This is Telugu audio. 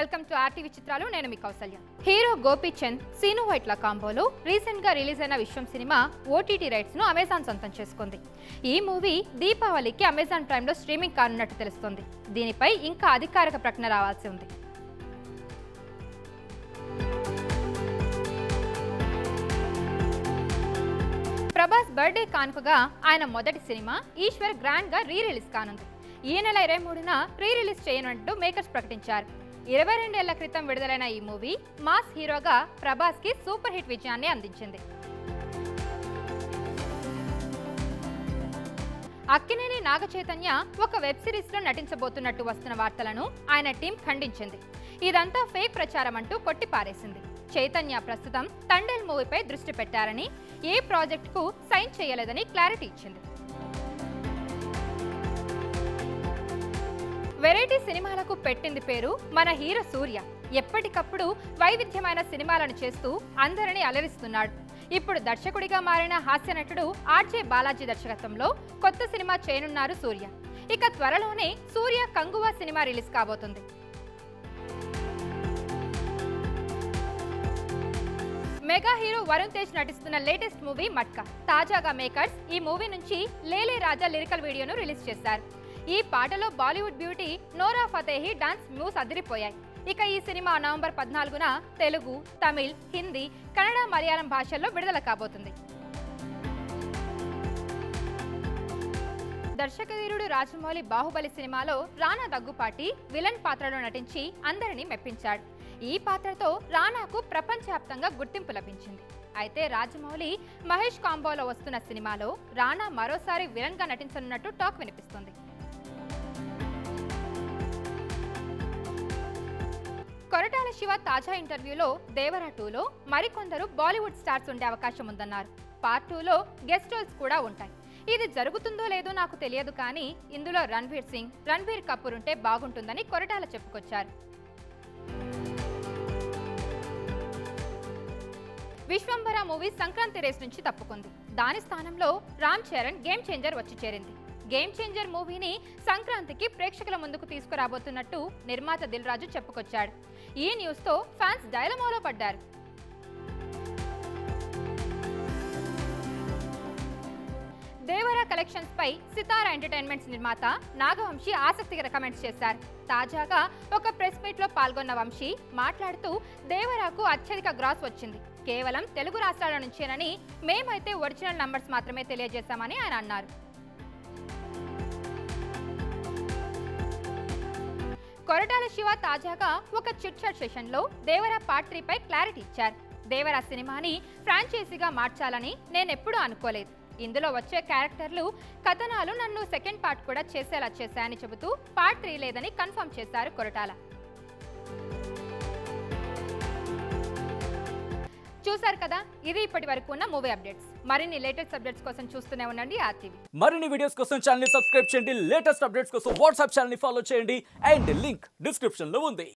వెల్కమ్ టు ఆర్టీవీ చిత్రాలు నేను మీ కౌసల్య హీరో గోపీచంద్ సీను వైట్ల కాంబోలో రీసెంట్ గా రిలీజ్ అయిన విశ్వం సినిమా ఓటీటీ రైట్స్ ను అమెజాన్ సొంతం చేసుకుంది ఈ మూవీ దీపావళికి అమెజాన్ ప్రైమ్ లో స్ట్రీమింగ్ కానున్నట్టు తెలుస్తుంది దీనిపై ఇంకా అధికారిక ప్రకటన రావాల్సి ఉంది ప్రభాస్ బర్త్డే కానుకగా ఆయన మొదటి సినిమా ఈశ్వర్ గ్రాండ్ గా రీ రిలీజ్ కానుంది ఈ నెల ఇరవై మూడున రీ రిలీజ్ చేయనున్నట్టు మేకర్స్ ప్రకటించారు ఇరవై రెండేళ్ల క్రితం విడుదలైన ఈ మూవీ మాస్ హీరోగా ప్రభాస్ కి సూపర్ హిట్ విజయాన్ని అందించింది అక్కినేని నాగ చైతన్య ఒక వెబ్ సిరీస్ లో నటించబోతున్నట్టు వస్తున్న వార్తలను ఆయన టీం ఖండించింది ఇదంతా ఫేక్ ప్రచారం అంటూ కొట్టిపారేసింది చైతన్య ప్రస్తుతం తండేల్ మూవీపై దృష్టి పెట్టారని ఏ ప్రాజెక్టుకు సైన్ చేయలేదని క్లారిటీ ఇచ్చింది వెరైటీ సినిమాలకు పెట్టింది పేరు మన హీరో సూర్య ఎప్పటికప్పుడు వైవిధ్యమైన సినిమాలను చేస్తూ అందరినీ అలరిస్తున్నాడు ఇప్పుడు దర్శకుడిగా మారిన హాస్య నటుడు ఆర్జే బాలాజీ దర్శకత్వంలో కొత్త సినిమా చేయనున్నారు సూర్య ఇక త్వరలోనే సూర్య కంగువా సినిమా రిలీజ్ కాబోతుంది మెగా హీరో వరుణ్ తేజ్ నటిస్తున్న లేటెస్ట్ మూవీ మట్కా తాజాగా మేకర్స్ ఈ మూవీ నుంచి లేలే రాజా లిరికల్ వీడియోను రిలీజ్ చేశారు ఈ పాటలో Bollywood beauty Nora Fatehi dance moves అదిరిపోయాయి ఇక ఈ సినిమా నవంబర్ పద్నాలుగున తెలుగు తమిళ్ హిందీ కన్నడ మలయాళం భాషల్లో విడుదల కాబోతుంది దర్శకధీరుడు రాజమౌళి బాహుబలి సినిమాలో రానా దగ్గుపాటి విలన్ పాత్రలో నటించి అందరినీ మెప్పించాడు ఈ పాత్రతో రానాకు ప్రపంచవ్యాప్తంగా గుర్తింపు లభించింది అయితే రాజమౌళి మహేష్ కాంబోలో వస్తున్న సినిమాలో రానా మరోసారి విలన్ గా నటించనున్నట్టు టాక్ వినిపిస్తుంది కొరటాల శివ తాజా ఇంటర్వ్యూలో దేవరా టూలో మరికొందరు బాలీవుడ్ స్టార్స్ ఉండే అవకాశం ఉందన్నారు పార్ట్ టూలో గెస్ట్ రోల్స్ కూడా ఉంటాయి ఇది జరుగుతుందో లేదో నాకు తెలియదు కానీ ఇందులో రణ్వీర్ సింగ్ రణ్వీర్ కపూర్ ఉంటే బాగుంటుందని కొరటాల చెప్పుకొచ్చారు విశ్వంభర మూవీ సంక్రాంతి రేస్ నుంచి తప్పుకుంది దాని స్థానంలో రామ్ చరణ్ గేమ్ చేంజర్ వచ్చి చేరింది గేమ్ చేంజర్ మూవీని సంక్రాంతికి ప్రేక్షకుల ముందుకు తీసుకురాబోతున్నట్టు నిర్మాత దిల్ రాజు చెప్పుకొచ్చాడు ఈ న్యూస్ తో ఫ్యాన్స్ డైలమాలో పడ్డారు దేవరా కలెక్షన్స్ పై సితారా ఎంటర్టైన్మెంట్స్ నిర్మాత నాగవంశీ ఆసక్తికర కమెంట్స్ చేశారు తాజాగా ఒక ప్రెస్ మీట్ లో పాల్గొన్న వంశీ మాట్లాడుతూ దేవరాకు అత్యధిక గ్రాస్ వచ్చింది కేవలం తెలుగు రాష్ట్రాల నుంచేనని మేమైతే ఒరిజినల్ నంబర్స్ మాత్రమే తెలియజేశామని ఆయన అన్నారు కొరటాల శివ తాజాగా ఒక చిట్ చాట్ సెషన్ లో దేవరా పార్ట్ త్రీ పై క్లారిటీ ఇచ్చారు దేవరా సినిమాని ఫ్రాంచైజీగా మార్చాలని నేనెప్పుడూ అనుకోలేదు ఇందులో వచ్చే క్యారెక్టర్లు కథనాలు నన్ను సెకండ్ పార్ట్ కూడా చేసేలా చేశాయని చెబుతూ పార్ట్ త్రీ లేదని కన్ఫర్మ్ చేశారు కొరటాల చూశారు కదా ఇది ఇప్పటి వరకు ఉన్న మూవీ అప్డేట్స్ మరిన్ని లేటెస్ట్ అప్డేట్స్ కోసం చూస్తూనే ఉండండి ఆర్టీవీ మరిన్ని వీడియోస్ కోసం ఛానల్ సబ్స్క్రైబ్ చేయండి లేటెస్ట్ అప్డేట్స్ కోసం వాట్సాప్ ఛానల్ ఫాలో చేయండి అండ్ లింక్ డిస్క్రిప్షన్ లో ఉంది